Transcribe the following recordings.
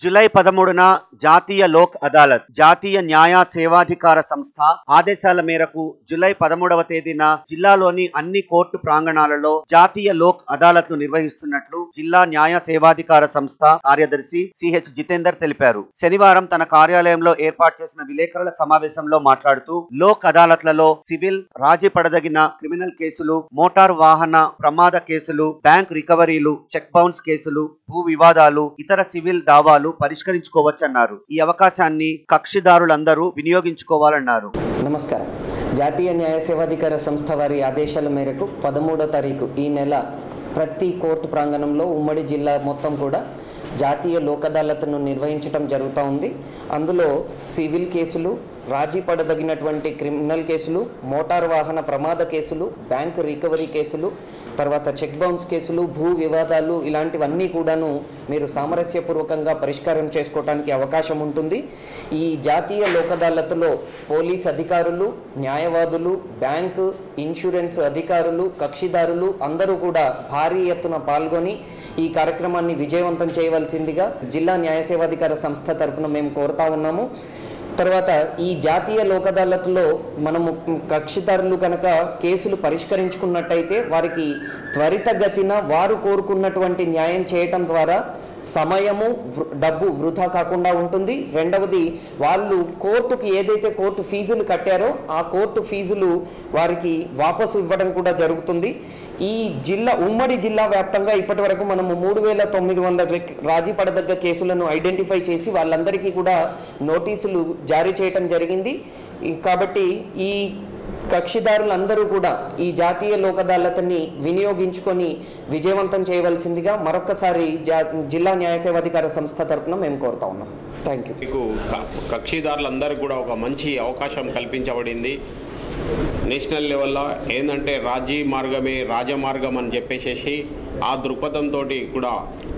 July పదమూడున జాతీయ లోక్ అదాలత్ జాతీయ న్యాయ సేవాధికార సంస్థ ఆదేశాల మేరకు జులై పదమూడవ తేదీన జిల్లాలోని అన్ని కోర్టు ప్రాంగణాలలో జాతీయ లోక్ అదాలత్ ను నిర్వహిస్తున్నట్లు జిల్లా న్యాయ సేవాధికార సంస్థ కార్యదర్శి సిహెచ్ జితేందర్ తెలిపారు శనివారం తన కార్యాలయంలో ఏర్పాటు చేసిన విలేకరుల సమావేశంలో మాట్లాడుతూ లోక్ అదాలత్లలో సివిల్ రాజీ పడదగిన క్రిమినల్ కేసులు మోటార్ వాహన ప్రమాద కేసులు బ్యాంక్ రికవరీలు చెక్ బౌన్స్ కేసులు భూ వివాదాలు ఇతర సివిల్ దావాలు పరిష్కరించుకోవచ్చన్నారు ఈ అవకాశాన్ని కక్షిదారులందరూ వినియోగించుకోవాలన్నారు నమస్కారం జాతీయ న్యాయ సేవాధికార సంస్థ వారి ఆదేశాల మేరకు పదమూడో తారీఖు ఈ నెల ప్రతి కోర్టు ప్రాంగణంలో ఉమ్మడి జిల్లా మొత్తం కూడా జాతీయ లోక్ అదాలత్ను నిర్వహించడం జరుగుతూ ఉంది అందులో సివిల్ కేసులు రాజీ పడదగినటువంటి క్రిమినల్ కేసులు మోటార్ వాహన ప్రమాద కేసులు బ్యాంక్ రికవరీ కేసులు తర్వాత చెక్ బౌన్స్ కేసులు భూ వివాదాలు ఇలాంటివన్నీ కూడాను మీరు సామరస్యపూర్వకంగా పరిష్కారం చేసుకోవడానికి అవకాశం ఉంటుంది ఈ జాతీయ లోక్ అదాలత్లో పోలీస్ అధికారులు న్యాయవాదులు బ్యాంకు ఇన్సూరెన్స్ అధికారులు కక్షిదారులు అందరూ కూడా భారీ ఎత్తున పాల్గొని ఈ కార్యక్రమాన్ని విజయవంతం చేయవలసిందిగా జిల్లా న్యాయ సేవాధికార సంస్థ తరపున మేము కోరుతా ఉన్నాము తర్వాత ఈ జాతీయ లోక్ అదాలత్లో మనము కక్షిదారులు కనుక కేసులు పరిష్కరించుకున్నట్టయితే వారికి త్వరితగతిన వారు కోరుకున్నటువంటి న్యాయం చేయటం ద్వారా సమయము వృ- డబ్బు వృధా కాకుండా ఉంటుంది రెండవది వాళ్ళు కోర్టుకి ఏదైతే కోర్టు ఫీజులు కట్టారో ఆ కోర్టు ఫీజులు వారికి వాపసు ఇవ్వడం కూడా జరుగుతుంది ఈ జిల్లా ఉమ్మడి జిల్లా వ్యాప్తంగా ఇప్పటి వరకు మనము మూడు వేల తొమ్మిది వందల రాజీ పడదగ్గ కేసులను ఐడెంటిఫై చేసి వాళ్ళందరికీ కూడా నోటీసులు జారీ చేయటం జరిగింది ఈ- కాబట్టి ఈ కక్షిదారులందరూ కూడా ఈ జాతీయ లోక్ అదాలత్ని వినియోగించుకొని విజయవంతం చేయవలసిందిగా మరొకసారి జా జిల్లా న్యాయ సేవాధికార సంస్థ తరపున మేము కోరుతా ఉన్నాం థ్యాంక్ యూ మీకు క- కక్షిదారులందరికీ కూడా ఒక మంచి అవకాశం కల్పించబడింది నేషనల్ లెవెల్లో ఏంటంటే రాజీ మార్గమే రాజమార్గం అని చెప్పేసేసి ఆ దృక్పథంతో కూడా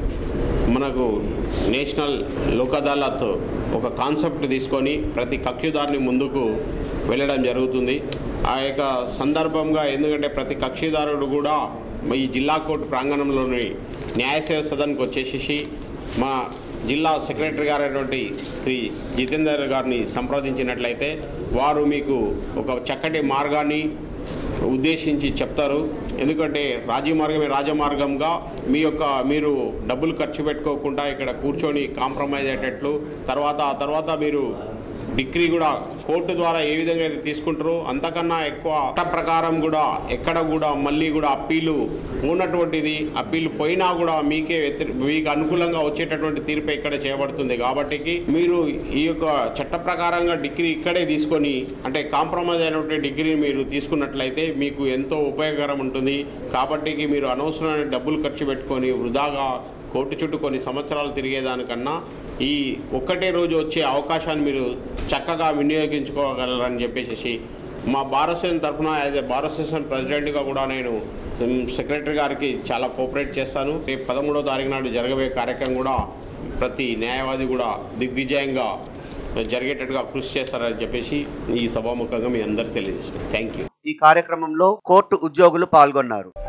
మనకు నేషనల్ లోక్ అదాలత్ ఒక కాన్సెప్ట్ తీసుకొని ప్రతి కక్షిదారుని ముందుకు వెళ్ళడం జరుగుతుంది ఆ యొక్క సందర్భంగా ఎందుకంటే ప్రతి కక్షిదారుడు కూడా ఈ జిల్లా కోర్టు ప్రాంగణంలోని న్యాయసేవ సదన్కి వచ్చేసేసి మా జిల్లా సెక్రటరీ గారైనటువంటి శ్రీ జితేందర్ గారిని సంప్రదించినట్లయితే వారు మీకు ఒక చక్కటి మార్గాన్ని ఉద్దేశించి చెప్తారు ఎందుకంటే రాజీ మార్గమే రాజమార్గంగా మీ యొక్క మీరు డబ్బులు ఖర్చు పెట్టుకోకుండా ఇక్కడ కూర్చొని కాంప్రమైజ్ అయ్యేటట్లు తర్వాత ఆ తర్వాత మీరు డిగ్రీ కూడా కోర్టు ద్వారా ఏ విధంగా అయితే తీసుకుంటారో అంతకన్నా ఎక్కువ చట్ట ప్రకారం కూడా ఎక్కడ కూడా మళ్ళీ కూడా అప్పీలు ఉన్నటువంటిది అప్పీలు పోయినా కూడా మీకే వ్యతిరే- మీకు అనుకూలంగా వచ్చేటటువంటి తీర్పు ఇక్కడ చేయబడుతుంది కాబట్టి మీరు ఈ యొక్క చట్ట ప్రకారంగా డిగ్రీ ఇక్కడే తీసుకొని అంటే కాంప్రమైజ్ అయినటువంటి డిగ్రీ మీరు తీసుకున్నట్లయితే మీకు ఎంతో ఉపయోగకరం ఉంటుంది కాబట్టి మీరు అనవసరమైన డబ్బులు ఖర్చు పెట్టుకొని వృధాగా కోర్టు చుట్టూ కొన్ని సంవత్సరాలు తిరిగేదానికన్నా ఈ ఒక్కటే రోజు వచ్చే అవకాశాన్ని మీరు చక్కగా వినియోగించుకోగలరని చెప్పేసి మా భారత అసోసియేషన్ తరఫున యాజ్ ఏ భారత అసోసియేషన్ ప్రెసిడెంట్గా కూడా నేను ఉమ్, సెక్రటరీ గారికి చాలా కోఆపరేట్ చేస్తాను రేపు పదమూడో తారీఖు నాడు జరగబోయే కార్యక్రమం కూడా ప్రతి న్యాయవాది కూడా దిగ్విజయంగా జరిగేటట్టుగా కృషి చేస్తారని చెప్పేసి ఈ సభాముఖంగా మీ అందరికి తెలియజేస్తాను థ్యాంక్ యూ ఈ కార్యక్రమంలో కోర్టు ఉద్యోగులు పాల్గొన్నారు